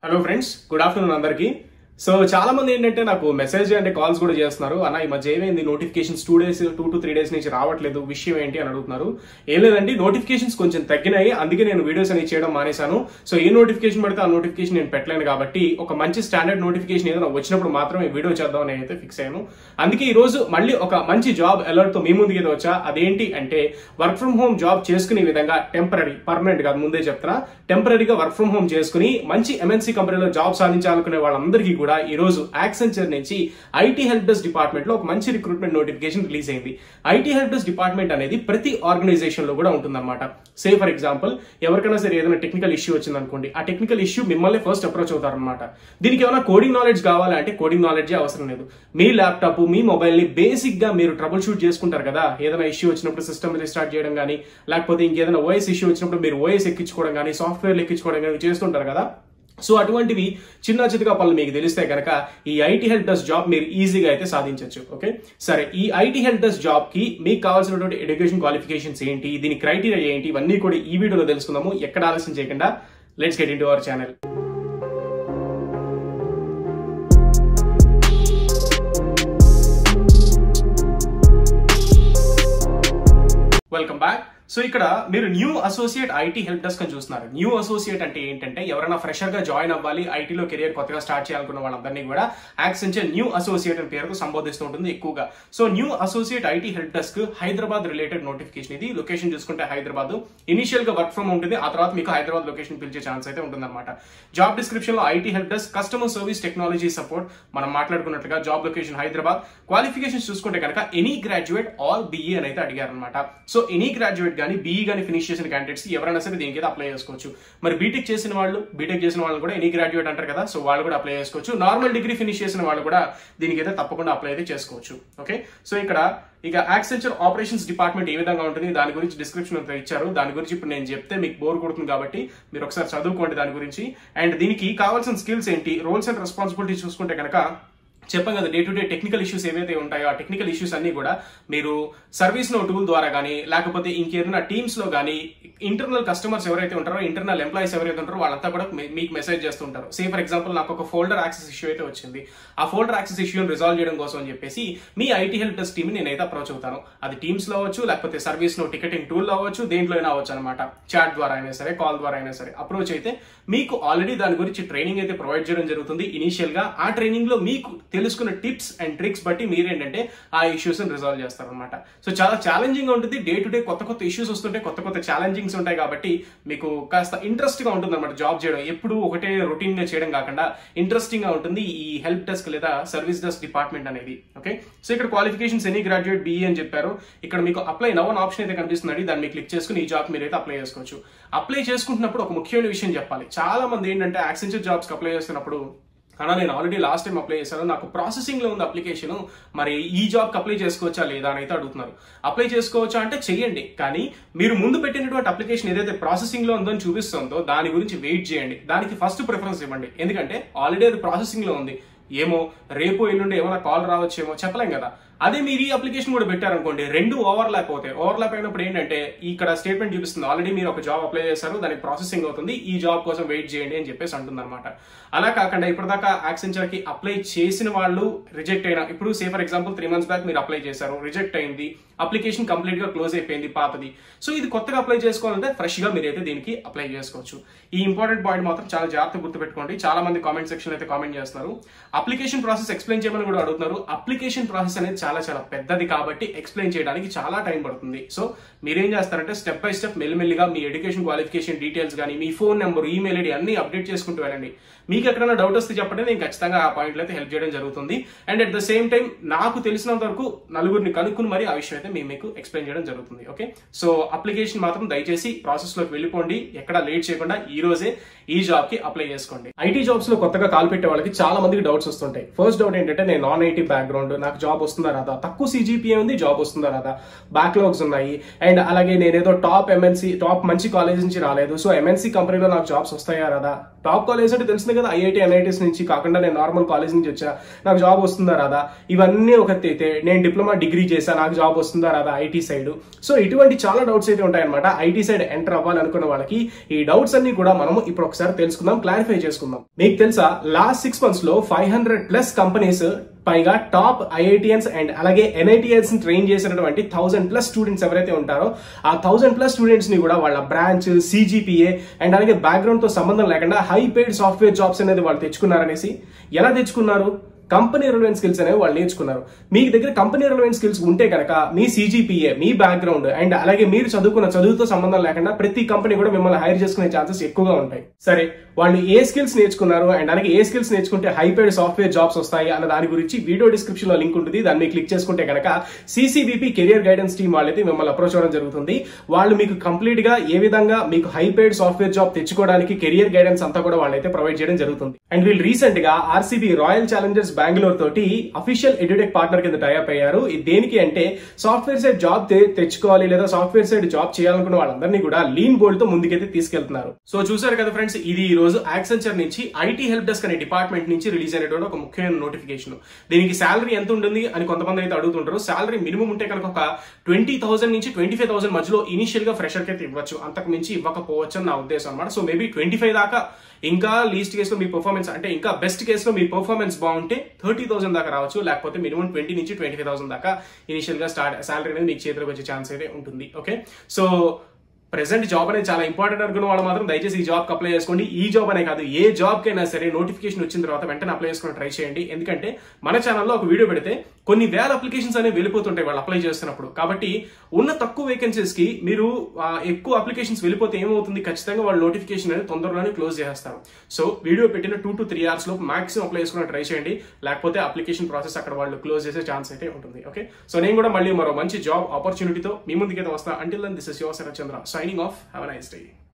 hello friends good afternoon అందరికీ so చాలా మంది ఏంటంటే నాకు మెసేజ్ అంటే కాల్స్ కూడా చేస్తున్నారు అన్న ఈ మధ్య ఏమైంది notifications two days two to three days నుంచి రావట్లేదు విషయం ఏంటి అని అడుగుతున్నారు ఏం లేదండి నోటిఫికేషన్స్ కొంచెం తగ్గినాయి అందుకే నేను వీడియోస్ అనేవి చేయడం మానేశాను సో ఏ నోటిఫికేషన్ పడితే ఆ నోటిఫికేషన్ నేను పెట్టలేను కాబట్టి ఒక మంచి స్టాండర్డ్ నోటిఫికేషన్ ఏదైనా వచ్చినప్పుడు మాత్రమే వీడియో చేద్దాం అని అయితే ఫిక్స్ అయ్యాను అందుకే ఈ రోజు మళ్ళీ ఒక మంచి జాబ్ అలర్ట్ తో మీ ముందుకి ఏదో వచ్చా అదేంటి అంటే వర్క్ ఫ్రమ్ హోమ్ జాబ్ చేసుకునే విధంగా టెంపరీ పర్మనెంట్ కాదు ముందే చెప్తున్నా టెంపరీగా వర్క్ ఫ్రమ్ హోమ్ చేసుకుని మంచి ఎంఎన్సీ కంపెనీలో జాబ్ సాధించాలనుకునే వాళ్ళందరికీ కూడా ఈ రోజు యాక్సెంచర్ నుంచి ఐటీ హెల్ప్ డెస్క్ డిపార్ట్మెంట్ లో ఒక మంచి రిక్రూట్మెంట్ నోటిఫికేషన్ రిలీజ్ అయింది ఐటీ హెల్ప్ డెస్క్ డిపార్ట్మెంట్ అనేది ప్రతి ఆర్గనైజేషన్ లో కూడా ఉంటుందన్నమాట సే ఫర్ ఎగ్జాంపుల్ ఎవరికైనా సరే ఏదైనా టెక్నికల్ ఇష్యూ వచ్చింది అనుకోండి ఆ టెక్నికల్ ఇష్యూ మిమ్మల్ని ఫస్ట్ అప్రోచ్ అవుతారనమాట దీనికి ఏమైనా కోడింగ్ నాలెడ్జ్ కావాలంటే కోడింగ్ నాలెడ్జ్ అవసరం లేదు మీ ల్యాప్టాప్ మీ మొబైల్ ని బేసిక్ గా మీరు ట్రబుల్ షూట్ చేసుకుంటారు కదా ఏదైనా ఇష్యూ వచ్చినప్పుడు సిస్టమ్ రీస్టార్ట్ చేయడం కానీ లేకపోతే ఇంకేదైనా ఓఎస్ ఇష్యూ వచ్చినప్పుడు మీరు ఓఎస్ ఎక్కించుకోవడం కానీ సాఫ్ట్వేర్ ఎక్కించుకోవడం కానీ చేస్తుంటారు కదా సో అటువంటివి చిన్న చితగా పనులు మీకు తెలిస్తే కనుక ఈ ఐటీ హెల్ప్ డెస్క్ జాబ్ మీరు ఈజీగా అయితే సాధించవచ్చు ఓకే సరే ఈ ఐటీ హెల్ప్ డెస్క్ జాబ్ కి మీకు కావాల్సినటువంటి ఎడ్యుకేషన్ క్వాలిఫికేషన్స్ ఏంటి దీని క్రైటీరియా ఏంటి ఇవన్నీ కూడా ఈ వీడియోలో తెలుసుకుందాము ఎక్కడ ఆలస్యం చేయకుండా let's get into our channel welcome back so ఇక్కడ మీరు new associate IT help desk అని చూస్తున్నారు న్యూ అసోసియేట్ అంటే ఏంటంటే ఎవరైనా ఫ్రెషర్ గా జాయిన్ అవ్వాలి ఐటీలో కెరియర్ కొత్తగా స్టార్ట్ చేయాలనుకున్న వాళ్ళందరినీ కూడా యాక్సెంచర్ న్యూ అసోసియేట్ అని పేరుతో సంబోధిస్తూ ఉంటుంది ఎక్కువగా so new associate IT help desk Hyderabad related notification ఇది లొకేషన్ చూసుకుంటే హైదరాబాద్ ఇనిషియల్ గా వర్క్ ఫ్రమ్ ఉంటుంది ఆ తర్వాత మీకు హైదరాబాద్ లొకేషన్ పిలిచే ఛాన్స్ అయితే ఉంటుందన్నమాట జాబ్ డిస్క్రిప్షన్ లో IT help desk customer service technology support మనం మాట్లాడుకున్నట్లుగా జాబ్ లొకేషన్ హైదరాబాద్ క్వాలిఫికేషన్స్ చూసుకుంటే కనుక ఎనీ గ్రాడ్యుయేట్ ఆల్ బిఈ అని అయితే అడిగారు అనమాట సో ఎనీ గ్రాడ్యుయేట్ కానీ బీఈ కానీ ఫినిష్ చేసిన క్యాండిడేట్స్ ఎవరైనా సరే దీనికి అయితే అప్లై చేసుకోవచ్చు మరి బీటెక్ చేసిన వాళ్ళు బీటెక్ చేసిన వాళ్ళు కూడా ఎనీ గ్రాడ్యుయేట్ అంటారు కదా సో వాళ్ళు కూడా అప్లై చేసుకోవచ్చు నార్మల్ డిగ్రీ ఫినిష్ చేసిన వాళ్ళు కూడా దీనికి అయితే తప్పకుండా అప్లై అయితే చేసుకోవచ్చు ఓకే సో ఇక్కడ ఇక యాక్సెంచర్ ఆపరేషన్స్ డిపార్ట్మెంట్ ఏ విధంగా ఉంటుంది దాని గురించి డిస్క్రిప్షన్ అంతా ఇచ్చారు దాని గురించి ఇప్పుడు నేను చెప్తే మీకు బోర్ కొడుతుంది కాబట్టి మీరు ఒకసారి చదువుకోండి దాని గురించి అండ్ దీనికి కావాల్సిన స్కిల్స్ ఏంటి రోల్స్ అండ్ రెస్పాన్సిబిలిటీ చూసుకుంటే కనుక చెప్పాం కదా day to day technical issues ఏవైతే ఉంటాయో ఆ టెక్నికల్ ఇష్యూస్ అన్ని కూడా మీరు సర్వీస్ నో టూల్ ద్వారా కానీ లేకపోతే ఇంకేదైనా టీమ్స్ లో కానీ ఇంటర్నల్ కస్టమర్స్ ఎవరైతే ఉంటారో ఇంటర్నల్ ఎంప్లాయీస్ ఎవరైతే ఉంటారో వాళ్ళంతా కూడా మీ- మీకు మెసేజ్ చేస్తుంటారు సే ఫర్ ఎగ్జాంపుల్ నాకు ఒక ఫోల్డర్ యాక్సెస్ ఇష్యూ అయితే వచ్చింది ఆ ఫోల్డర్ యాక్సెస్ ఇష్యూని రిజాల్వ్ చేయడం కోసం అని చెప్పేసి మీ ఐటీ హెల్ప్ డెస్క్ టీమ్ నేనైతే అప్రోచ్ అవుతాను అది టీమ్స్ లో అవ్వచ్చు లేకపోతే సర్వీస్ నో టికెటింగ్ టూల్ లో అవ్వచ్చు దేంట్లో అయినా అవ్వచ్చు అనమాట చాట్ ద్వారా అయినా సరే కాల్ ద్వారా అయినా సరే అప్రోచ్ అయితే మీకు ఆల్రెడీ దాని గురించి ట్రైనింగ్ అయితే ప్రొవైడ్ చేయడం జరుగుతుంది ఇనీషియల్ గా ఆ ట్రైనింగ్ లో మీకు తెలుసుకున్న టిప్స్ అండ్ ట్రిక్స్ బట్టి మీరేంటంటే ఆ ఇష్యూస్ రిజాల్వ్ చేస్తారనమాట సో చాలా ఛాలెంజింగ్ గా ఉంటుంది డే టు డే కొత్త కొత్త ఇష్యూస్ వస్తుంటే కొత్త కొత్త ఛాలెంజింగ్స్ ఉంటాయి కాబట్టి మీకు కాస్త ఇంట్రెస్ట్ గా ఉంటుంది అనమాట జాబ్ చేయడం ఎప్పుడు ఒకటే రొటీన్ గా చేయడం కాకుండా ఇంట్రెస్టింగ్ గా ఉంటుంది ఈ హెల్ప్ డెస్క్ లేదా సర్వీస్ డెస్క్ డిపార్ట్మెంట్ అనేది ఓకే సో ఇక్కడ క్వాలిఫికేషన్స్ ఎనీ గ్రాడ్యుయేట్ బీఈ అని చెప్పారు ఇక్కడ మీకు అప్లై నవ్ అని ఆప్షన్ అయితే కనిపిస్తుంది దాన్ని క్లిక్ చేసుకుని ఈ జాబ్ మీరైతే అప్లై చేసుకోవచ్చు అప్లై చేసుకుంటున్నప్పుడు ఒక ముఖ్యమైన విషయం చెప్పాలి చాలా మంది ఏంటంటే యాక్సెంచర్ జాబ్స్ అప్లై చేస్తున్నప్పుడు అన్నా నేను ఆల్రెడీ లాస్ట్ టైం అప్లై చేశాను నాకు ప్రాసెసింగ్ లో ఉంది అప్లికేషన్ మరి ఈ జాబ్ కి అప్లై చేసుకోవచ్చా లేదా అని అయితే అడుగుతున్నారు అప్లై చేసుకోవచ్చా అంటే చెయ్యండి కానీ మీరు ముందు పెట్టినటువంటి అప్లికేషన్ ఏదైతే ప్రాసెసింగ్ లో ఉందో చూపిస్తుందో దాని గురించి వెయిట్ చేయండి దానికి ఫస్ట్ ప్రిఫరెన్స్ ఇవ్వండి ఎందుకంటే ఆల్రెడీ అది ప్రాసెసింగ్ లో ఉంది ఏమో రేపు ఎల్లుండి ఏమైనా కాల్ రావచ్చేమో చెప్పలేం కదా అదే మీరు ఈ అప్లికేషన్ కూడా పెట్టారనుకోండి రెండు ఓవర్లాప్ అవుతాయి ఓవర్లాప్ అయినప్పుడు ఏంటంటే ఇక్కడ స్టేట్మెంట్ చూపిస్తుంది ఆల్రెడీ మీరు ఒక జాబ్ అప్లై చేశారు దానికి ప్రాసెసింగ్ అవుతుంది ఈ జాబ్ కోసం వెయిట్ చేయండి అని చెప్పేసి అంటుంది అనమాట అలా కాకుండా ఇప్పటిదాకా యాక్సెంచర్ కి అప్లై చేసిన వాళ్ళు రిజెక్ట్ అయిన ఇప్పుడు say for example three months back మీరు అప్లై చేశారు రిజెక్ట్ అయింది అప్లికేషన్ కంప్లీట్ గా క్లోజ్ అయిపోయింది పాతది సో ఇది కొత్తగా అప్లై చేసుకోవాలంటే ఫ్రెష్ గా మీరైతే దీనికి అప్లై చేసుకోవచ్చు ఈ ఇంపార్టెంట్ పాయింట్ మాత్రం చాలా జాగ్రత్త గుర్తుపెట్టుకోండి చాలా మంది కామెంట్ సెక్షన్ అయితే కామెంట్ చేస్తున్నారు అప్లికేషన్ ప్రాసెస్ ఎక్స్ప్లెయిన్ చేయమని కూడా అడుగుతున్నారు అప్లికేషన్ ప్రాసెస్ అనేది చాలా చాలా పెద్దది కాబట్టి ఎక్స్ప్లెయిన్ చేయడానికి చాలా టైం పడుతుంది సో మీరేం చేస్తారంటే స్టెప్ బై స్టెప్ మెల్లిమెల్లిగా మీ ఎడ్యుకేషన్ క్వాలిఫికేషన్ డీటెయిల్స్ కానీ మీ ఫోన్ నెంబర్ ఈమెయిల్ ఐడి అన్ని అప్డేట్ చేసుకుంటూ వెళ్ళండి మీకు ఎక్కడైనా డౌట్ వస్తే చెప్పండి నేను ఖచ్చితంగా ఆ పాయింట్లో అయితే హెల్ప్ చేయడం జరుగుతుంది and at the same time నాకు తెలిసినంత వరకు నలుగురిని కనుక్కుని మరి ఆ విషయం అయితే మేము మీకు ఎక్స్ప్లెయిన్ చేయడం జరుగుతుంది ఓకే సో అప్లికేషన్ మాత్రం దయచేసి ప్రాసెస్ లోకి వెళ్ళిపోండి ఎక్కడ లేట్ చేయకుండా ఈ రోజే ఈ జాబ్ కి అప్లై చేసుకోండి ఐటీ జాబ్స్ లో కొత్తగా కాల్ పెట్టే వాళ్ళకి చాలా మందికి డౌట్స్ వస్తుంటాయి ఫస్ట్ డౌట్ ఏంటంటే నేను నాన్ ఐటీ బ్యాక్గ్రౌండ్ నాకు జాబ్ వస్తుందా రాదా తక్కువ సిజిపిఏ ఉంది జాబ్ వస్తుందా రాదా బ్యాక్లాగ్స్ ఉన్నాయి అండ్ అలాగే నేనేదో టాప్ ఎంఎన్సీ టాప్ మంచి కాలేజ్ నుంచి రాలేదు సో ఎంఎన్సీ కంపెనీలో నాకు జాబ్స్ వస్తాయా రాదా టాప్ కాలేజ్ అంటే తెలిసిందే కదా ఐఐటి ఎన్ఐటీస్ నుంచి కాకుండా నేను నార్మల్ కాలేజ్ నుంచి వచ్చా నాకు జాబ్ వస్తుందా రాదా ఇవన్నీ ఒక అయితే నేను డిప్లొమా డిగ్రీ చేశా నాకు జాబ్ వస్తుందా రాదా ఐటీ సైడ్ సో ఇటువంటి చాలా డౌట్స్ అయితే ఉంటాయన్నమాట ఐటీ సైడ్ ఎంటర్ అవ్వాలనుకున్న వాళ్ళకి ఈ డౌట్స్ అన్ని కూడా మనం ఇప్పుడు ఒకసారి తెలుసుకుందాం క్లారిఫై చేసుకుందాం మీకు తెలుసా లాస్ట్ సిక్స్ మంత్స్ లో ఫైవ్ హండ్రెడ్ ప్లస్ కంపెనీస్ పైగా టాప్ ఐఐటియన్స్ అండ్ అలాగే ఎన్ఐటిఎన్స్ ట్రైన్ చేసినటువంటి థౌసండ్ ప్లస్ స్టూడెంట్స్ ఎవరైతే ఉంటారో ఆ థౌసండ్ ప్లస్ స్టూడెంట్స్ ని కూడా వాళ్ళ బ్రాంచ్ సిజిపిఏ అండ్ అలాగే బ్యాక్గ్రౌండ్ తో సంబంధం లేకుండా హై పెయిడ్ సాఫ్ట్వేర్ జాబ్స్ అనేది వాళ్ళు తెచ్చుకున్నారనేసి ఎలా తెచ్చుకున్నారు కంపెనీ రిలవెంట్ స్కిల్స్ అనేవి వాళ్ళు నేర్చుకున్నారు మీ దగ్గర కంపెనీ రిలవెంట్ స్కిల్స్ ఉంటే కనుక మీ సిజిపిఏ మీ బ్యాక్గ్రౌండ్ అండ్ అలాగే మీరు చదువుకున్న చదువుతో సంబంధం లేకుండా ప్రతి కంపెనీ కూడా మిమ్మల్ని హైర్ చేసుకునే ఛాన్సెస్ ఎక్కువగా ఉంటాయి సరే వాళ్ళు ఏ స్కిల్స్ నేర్చుకున్నారు అండ్ అలాగే ఏ స్కిల్స్ నేర్చుకుంటే హై పెయిడ్ సాఫ్ట్వేర్ జాబ్స్ వస్తాయి అన్న దాని గురించి వీడియో డిస్క్రిప్షన్ లో లింక్ ఉంటుంది దాన్ని క్లిక్ చేసుకుంటే కనుక సిసిబిపి కెరియర్ గైడెన్స్ టీమ్ వాళ్ళైతే మిమ్మల్ని అప్రోచ్ అవ్వడం జరుగుతుంది వాళ్ళు మీకు కంప్లీట్ గా ఏ విధంగా మీకు హై పెయిడ్ సాఫ్ట్వేర్ జాబ్ తెచ్చుకోవడానికి కెరియర్ గైడెన్స్ అంతా కూడా వాళ్ళైతే ప్రొవైడ్ చేయడం జరుగుతుంది అండ్ వీళ్ళు రీసెంట్ గా ఆర్సీబీ రాయల్ ఛాలెంజర్స్ బెంగళూరు తోటి అఫీషియల్ ఎడ్యుటెక్ పార్ట్నర్ కింద టైప్ అయ్యారు ఇది దేనికి అంటే సాఫ్ట్వేర్ సైడ్ జాబ్ తెచ్చుకోవాలి లేదా సాఫ్ట్వేర్ సైడ్ జాబ్ చేయాలనుకున్న వాళ్ళందరినీ కూడా లీన్ బోల్డ్ తో ముందుకైతే తీసుకెళ్తున్నారు సో చూసారు కదా ఫ్రెండ్స్ ఇది ఈ రోజు యాక్సెంచర్ నుంచి ఐటీ హెల్ప్ డెస్క్ అనే డిపార్ట్మెంట్ నుంచి రిలీజ్ అయినటువంటి ఒక ముఖ్యమైన నోటిఫికేషన్ దీనికి శాలరీ ఎంత ఉంటుంది అని కొంతమంది అయితే అడుగుతుంటారు శాలరీ మినిమం ఉంటే కనుక ఒక ట్వంటీ థౌసండ్ నుంచి ట్వంటీ ఫైవ్ థౌసండ్ మధ్యలో ఇనిషియల్ గా ఫ్రెషర్ కి అయితే ఇవ్వచ్చు అంతకు మించి ఇవ్వకపోవచ్చు అని నా ఉద్దేశం అనమాట సో మేబీ ట్వంటీ ఫైవ్ దాకా ఇంకా లీస్ట్ కేసులో మీ పర్ఫార్మెన్స్ అంటే ఇంకా బెస్ట్ కేసులో మీ పర్ఫార్మెన్స్ బాగుంటే థర్టీ థౌసండ్ దాకా రావచ్చు లేకపోతే మినిమం ట్వంటీ నుంచి ట్వంటీ ఫైవ్ థౌసండ్ దాకా ఇనిషియల్ గా స్టార్ట్ శాలరీ అనేది మీకు చేతిలోకి వచ్చే ఛాన్స్ అయితే ఉంటుంది ఓకే సో ప్రెసెంట్ జాబ్ అనేది చాలా ఇంపార్టెంట్ అనుకున్న వాళ్ళు మాత్రం దయచేసి ఈ జాబ్ అప్లై చేసుకోండి ఈ జాబ్ అనే కాదు ఏ జాబ్ కైనా సరే నోటిఫికేషన్ వచ్చిన తర్వాత వెంటనే అప్లై చేసుకుని ట్రై చేయండి ఎందుకంటే మన ఛానల్లో ఒక వీడియో పెడితే కొన్ని వేల అప్లికేషన్స్ అనేవి వెళ్ళిపోతుంటాయి వాళ్ళు అప్లై చేస్తున్నప్పుడు కాబట్టి ఉన్న తక్కువ వేకెన్సీస్ కి మీరు ఆ, ఎక్కువ అప్లికేషన్స్ వెళ్ళిపోతే ఏమవుతుంది ఖచ్చితంగా వాళ్ళు నోటిఫికేషన్ అనేది తొందరలోనే క్లోజ్ చేస్తారు సో వీడియో పెట్టిన టూ టు త్రీ అవర్స్ లో మాక్సిమం అప్లై చేసుకుని ట్రై చేయండి లేకపోతే అప్లికేషన్ ప్రాసెస్ అక్కడ వాళ్ళు క్లోజ్ చేసే ఛాన్స్ అయితే ఉంటుంది ఓకే సో నేను కూడా మళ్ళీ మరో మంచి జాబ్ ఆపర్చునిటీతో మీ ముందుకైతే వస్తా until then this is your Chandra signing off have nice day